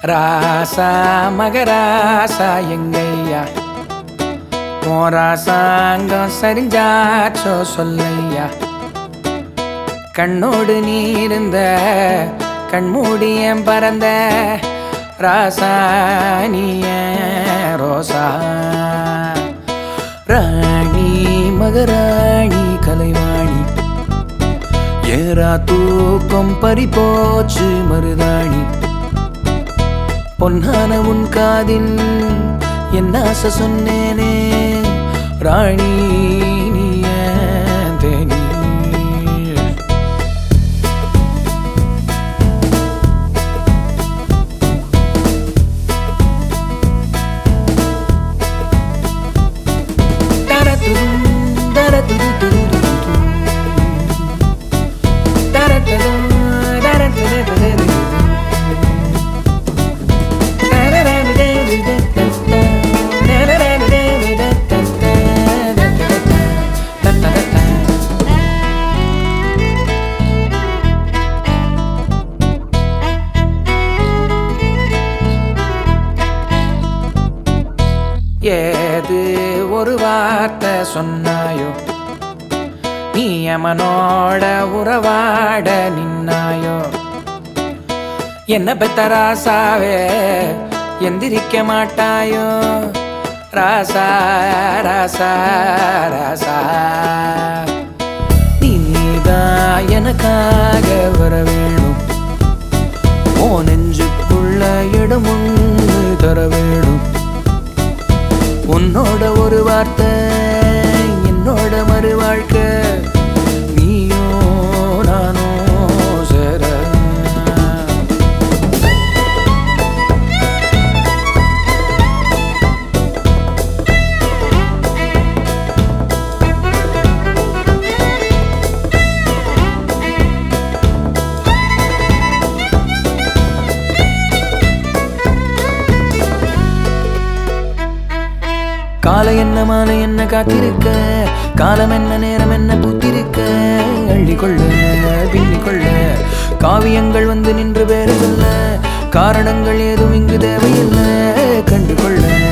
ராசா மகராசா எங்கையா போராசாங்கம் சரிஞ்சாச்சோ சொல்லையா கண்ணோடு நீ இருந்த கண்மூடியம் பறந்த ராசானிய ரோசா ராணி மகராணி கலைவாணி ஏறா தூக்கம் பறிபோச்சு மருதாணி பொன்னான உன் காதில் என் ஆசை சொன்னேனே ராணி நீ ஏன் தேனி தரதுதும், தரதுதுதுதுதுதுதும். தரதுதும், தரதுதுதுதுதுதும். ஏது ஒரு வார்த்தை சொன்னாயோ நீ அமனோட உறவாட நின்னாயோ என்ன பெத்த ராசாவே எந்திரிக்க மாட்டாயோ ராசா ராசா ராசா நீதான் எனக்காக வர வேணும் ஓ நெஞ்சுக்குள்ள இடம் ஒன்று தர வேணும் உன்னோட ஒரு வார்த்தை என்னோட மறு வாழ்க்கை நீயோ நானோ சேர காலை என்ன மாலை என்ன காத்திருக்க காலம் என்ன நேரம் என்ன பூத்திருக்க அள்ளி கொள்ள பின்னி கொள்ள காவியங்கள் வந்து நின்று பேரு சொல்ல காரணங்கள் ஏதும் இங்கு தேவையில்லை கண்டு கொள்ள